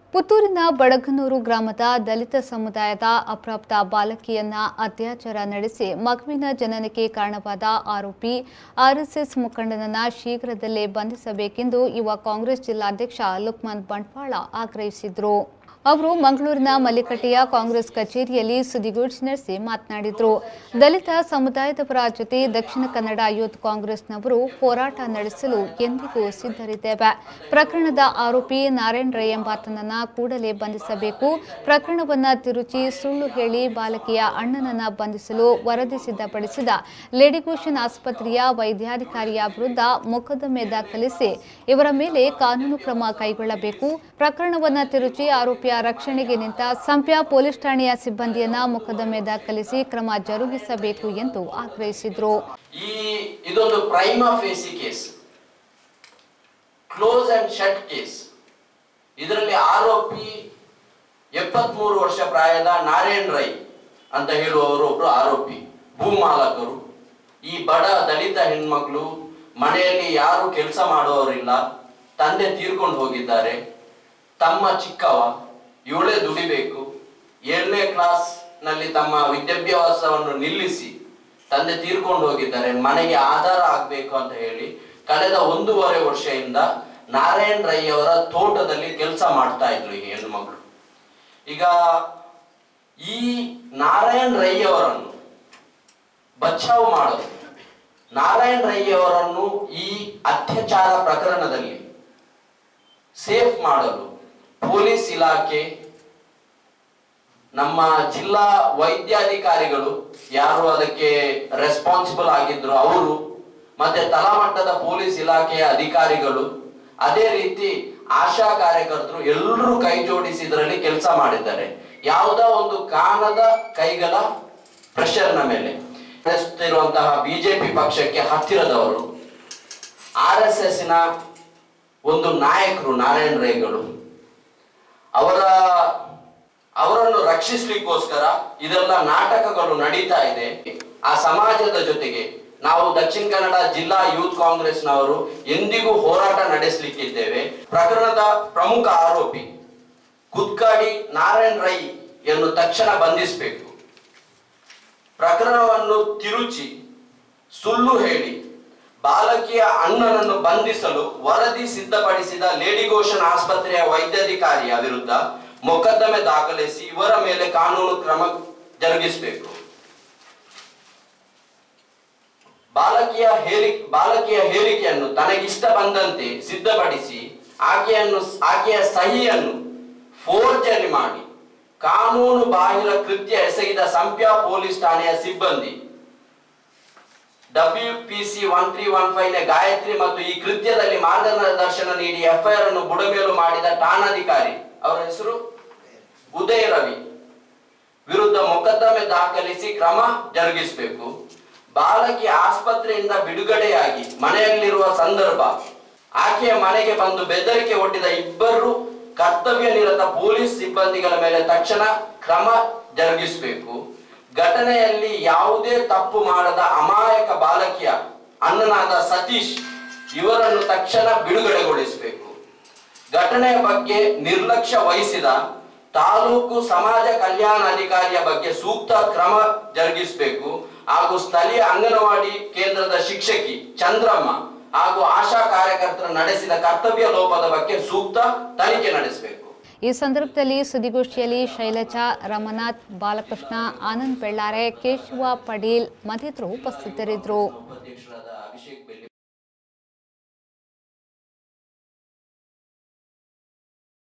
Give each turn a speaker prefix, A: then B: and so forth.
A: ಪುತ್ತೂರಿನ ಬಡಗನೂರು ಗ್ರಾಮದ ದಲಿತ ಸಮುದಾಯದ ಅಪ್ರಾಪ್ತ ಬಾಲಕಿಯನ್ನ ಅತ್ಯಾಚಾರ ನಡೆಸಿ ಮಗುವಿನ ಜನನಕ್ಕೆ ಕಾರಣವಾದ ಆರೋಪಿ ಆರ್ಎಸ್ಎಸ್ ಮುಖಂಡನನ್ನ ಶೀಘ್ರದಲ್ಲೇ ಬಂಧಿಸಬೇಕೆಂದು ಯುವ ಕಾಂಗ್ರೆಸ್ ಜಿಲ್ಲಾಧ್ಯಕ್ಷ ಲುಕ್ಮಾನ್ ಬಂಟ್ವಾಳ ಆಗ್ರಹಿಸಿದರು ಅವರು ಮಂಗಳೂರಿನ ಮಲ್ಲಿಕಟ್ಟೆಯ ಕಾಂಗ್ರೆಸ್ ಕಚೇರಿಯಲ್ಲಿ ಸುದ್ದಿಗೋಷ್ಠಿ ನಡೆಸಿ ಮಾತನಾಡಿದರು ದಲಿತ ಸಮುದಾಯದವರ ಜೊತೆ ದಕ್ಷಿಣ ಕನ್ನಡ ಯೂತ್ ಕಾಂಗ್ರೆಸ್ನವರು ಹೋರಾಟ ನಡೆಸಲು ಎಂದಿಗೂ ಸಿದ್ಧರಿದ್ದೇವೆ ಪ್ರಕರಣದ ಆರೋಪಿ ನಾರಾಯಣ್ ರೈ ಎಂಬಾತನನ್ನ ಕೂಡಲೇ ಬಂಧಿಸಬೇಕು ಪ್ರಕರಣವನ್ನ ತಿರುಚಿ ಸುಳ್ಳು ಹೇಳಿ ಬಾಲಕಿಯ ಅಣ್ಣನನ್ನ ಬಂಧಿಸಲು ವರದಿ ಸಿದ್ಧಪಡಿಸಿದ ಲೇಡಿಗೋಷನ್ ಆಸ್ಪತ್ರೆಯ ವೈದ್ಯಾಧಿಕಾರಿಯ ವಿರುದ್ಧ ಮೊಕದ್ದಮೆ ದಾಖಲಿಸಿ ಇವರ ಮೇಲೆ ಕಾನೂನು ಕ್ರಮ ಕೈಗೊಳ್ಳಬೇಕು ಪ್ರಕರಣವನ್ನ ತಿರುಚಿ ಆರೋಪಿಯ ರಕ್ಷಣೆಗೆ ನಿಂತ ಸಂಪ್ಯ ಪೊಲೀಸ್ ಠಾಣೆಯ ಸಿಬ್ಬಂದಿಯನ್ನ ಮೊಕದ್ದಮೆ ದಾಖಲಿಸಿ ಕ್ರಮ ಜರುಗಿಸಬೇಕು ಎಂದು ಆಗ್ರಹಿಸಿದರು
B: ಈ ಇದೊಂದು prima facie case close and shut case ಇದರಲ್ಲಿ ಆರೋಪಿ ಎಪ್ಪತ್ಮೂರು ವರ್ಷ ಪ್ರಾಯದ ನಾರಾಯಣ್ ರೈ ಅಂತ ಹೇಳುವವರು ಒಬ್ರು ಆರೋಪಿ ಭೂಮಾಲಕರು ಈ ಬಡ ದಲಿತ ಹೆಣ್ಮಕ್ಳು ಮನೆಯಲ್ಲಿ ಯಾರು ಕೆಲಸ ಮಾಡುವವರಿಲ್ಲ ತಂದೆ ತೀರ್ಕೊಂಡು ಹೋಗಿದ್ದಾರೆ ತಮ್ಮ ಚಿಕ್ಕವ ಇವಳೇ ದುಡಿಬೇಕು ಏಳನೇ ಕ್ಲಾಸ್ ನಲ್ಲಿ ತಮ್ಮ ವಿದ್ಯಾಭ್ಯಾಸವನ್ನು ನಿಲ್ಲಿಸಿ ತಂದೆ ತೀರ್ಕೊಂಡು ಹೋಗಿದ್ದಾರೆ ಮನೆಗೆ ಆಧಾರ ಆಗ್ಬೇಕು ಅಂತ ಹೇಳಿ ಕಳೆದ ಒಂದೂವರೆ ವರ್ಷದಿಂದ ನಾರಾಯಣ್ ರೈ ಅವರ ತೋಟದಲ್ಲಿ ಕೆಲಸ ಮಾಡ್ತಾ ಇದ್ರು ಈ ಹೆಣ್ಮಗಳು ಈಗ ಈ ನಾರಾಯಣ್ ರೈ ಅವರನ್ನು ಬಚಾವ್ ಮಾಡಲು ನಾರಾಯಣ್ ರೈ ಅವರನ್ನು ಈ ಅತ್ಯಾಚಾರ ಪ್ರಕರಣದಲ್ಲಿ ಸೇಫ್ ಮಾಡಲು ಪೊಲೀಸ್ ಇಲಾಖೆ ನಮ್ಮ ಜಿಲ್ಲಾ ವೈದ್ಯಾಧಿಕಾರಿಗಳು ಯಾರು ಅದಕ್ಕೆ ರೆಸ್ಪಾನ್ಸಿಬಲ್ ಆಗಿದ್ರು ಅವರು ಮತ್ತೆ ತಳಮಟ್ಟದ ಪೊಲೀಸ್ ಇಲಾಖೆಯ ಅಧಿಕಾರಿಗಳು ಅದೇ ರೀತಿ ಆಶಾ ಕಾರ್ಯಕರ್ತರು ಎಲ್ಲರೂ ಕೈ ಜೋಡಿಸಿ ಇದರಲ್ಲಿ ಕೆಲಸ ಮಾಡಿದ್ದಾರೆ ಯಾವುದೋ ಒಂದು ಕಾಣದ ಕೈಗಳ ಪ್ರೆಷರ್ನ ಮೇಲೆ ನಡೆಸುತ್ತಿರುವಂತಹ ಬಿಜೆಪಿ ಪಕ್ಷಕ್ಕೆ ಹತ್ತಿರದವರು ಆರ್ ಎಸ್ ಎಸ್ ನ ಒಂದು ನಾಯಕರು ನಾರಾಯಣ್ ರೈಗಳು ಅವರ ಅವರನ್ನು ರಕ್ಷಿಸ್ಲಿಕ್ಕೋಸ್ಕರ ಇದೆಲ್ಲ ನಾಟಕಗಳು ನಡೀತಾ ಇದೆ ಆ ಸಮಾಜದ ಜೊತೆಗೆ ನಾವು ದಕ್ಷಿಣ ಕನ್ನಡ ಜಿಲ್ಲಾ ಯೂತ್ ಕಾಂಗ್ರೆಸ್ನವರು ಎಂದಿಗೂ ಹೋರಾಟ ನಡೆಸಲಿಕ್ಕಿದ್ದೇವೆ ಪ್ರಕರಣದ ಪ್ರಮುಖ ಆರೋಪಿ ಕುತ್ಕಾಡಿ ನಾರಾಯಣ್ ರೈ ಯನ್ನು ತಕ್ಷಣ ಬಂಧಿಸಬೇಕು ಪ್ರಕರಣವನ್ನು ತಿರುಚಿ ಸುಳ್ಳು ಹೇಳಿ ಬಾಲಕಿಯ ಅಣ್ಣನನ್ನು ಬಂಧಿಸಲು ವರದಿ ಸಿದ್ಧಪಡಿಸಿದ ಲೇಡಿಗೋಷನ್ ಆಸ್ಪತ್ರೆಯ ವೈದ್ಯಾಧಿಕಾರಿಯ ವಿರುದ್ಧ ಮೊಕದ್ದಮೆ ದಾಖಲಿಸಿ ಇವರ ಮೇಲೆ ಕಾನೂನು ಕ್ರಮ ಜರುಗಿಸಬೇಕು ಬಾಲಕಿಯ ಹೇಳಿ ಬಾಲಕಿಯ ಹೇಳಿಕೆಯನ್ನು ತನಗಿಷ್ಟ ಬಂದಂತೆ ಸಿದ್ಧಪಡಿಸಿ ಆಕೆಯನ್ನು ಆಕೆಯ ಸಹಿಯನ್ನು ಫೋರ್ಜರಿ ಮಾಡಿ ಕಾನೂನು ಬಾಹಿರ ಕೃತ್ಯ ಎಸಗಿದ ಸಂಪ್ಯ ಪೊಲೀಸ್ ಠಾಣೆಯ ಸಿಬ್ಬಂದಿ W P C one three one five ನ ಗಾಯತ್ರಿ ಮತ್ತು ಈ ಕೃತ್ಯದಲ್ಲಿ ಮಾರ್ಗದರ್ಶನ ನೀಡಿ ಎಫ್ಐಆರ್ ಅನ್ನು ಬುಡಮೇಲು ಮಾಡಿದ ಠಾಣಾಧಿಕಾರಿ ಅವರ ಹೆಸರು ಉದಯ ರವಿ ವಿರುದ್ಧ ಮೊಕದ್ದಮೆ ದಾಖಲಿಸಿ ಕ್ರಮ ಜರುಗಿಸಬೇಕು ಬಾಲಕಿ ಆಸ್ಪತ್ರೆಯಿಂದ ಬಿಡುಗಡೆಯಾಗಿ ಮನೆಯಲ್ಲಿರುವ ಸಂದರ್ಭ ಆಕೆಯ ಮನೆಗೆ ಬಂದು ಬೆದರಿಕೆ ಒಡ್ಡಿದ ಇಬ್ಬರು ಕರ್ತವ್ಯ ನಿರತ ಪೊಲೀಸ್ ಸಿಬ್ಬಂದಿಗಳ ಮೇಲೆ ತಕ್ಷಣ ಕ್ರಮ ಜರುಗಿಸಬೇಕು ಘಟನೆಯಲ್ಲಿ ಯಾವುದೇ ತಪ್ಪು ಮಾಡದ ಅಮಾಯಕ ಬಾಲಕಿಯ ಅಣ್ಣನಾದ ಸತೀಶ್ ಇವರನ್ನು ತಕ್ಷಣ ಬಿಡುಗಡೆಗೊಳಿಸಬೇಕು ಘಟನೆಯ ಬಗ್ಗೆ ನಿರ್ಲಕ್ಷ್ಯ ವಹಿಸಿದ ತಾಲೂಕು ಸಮಾಜ ಕಲ್ಯಾಣ ಅಧಿಕಾರಿಯ ಬಗ್ಗೆ ಸೂಕ್ತ ಕ್ರಮ ಜರುಗಿಸಬೇಕು ಹಾಗೂ ಸ್ಥಳೀಯ ಅಂಗನವಾಡಿ ಕೇಂದ್ರದ ಶಿಕ್ಷಕಿ ಚಂದ್ರಮ್ಮ ಹಾಗೂ ಆಶಾ ಕಾರ್ಯಕರ್ತರು ನಡೆಸಿದ ಕರ್ತವ್ಯ ಲೋಪದ ಬಗ್ಗೆ ಸೂಕ್ತ ತನಿಖೆ ನಡೆಸಬೇಕು
A: ಈ ಸಂದರ್ಭದಲ್ಲಿ ಸುದ್ದಿಗೋಷ್ಠಿಯಲ್ಲಿ ಶೈಲಜಾ ರಮನಾಥ್ ಬಾಲಕೃಷ್ಣ ಆನಂದ್ ಬೆಳ್ಳಾರೆ ಕೇಶವ ಪಡೀಲ್ ಮತ್ತಿತರರು ಉಪಸ್ಥಿತರಿದ್ದರು
B: ಉಪಾಧ್ಯಕ್ಷರಾದ ಅಭಿಷೇಕ್ ಬೆಳ್ಳಿ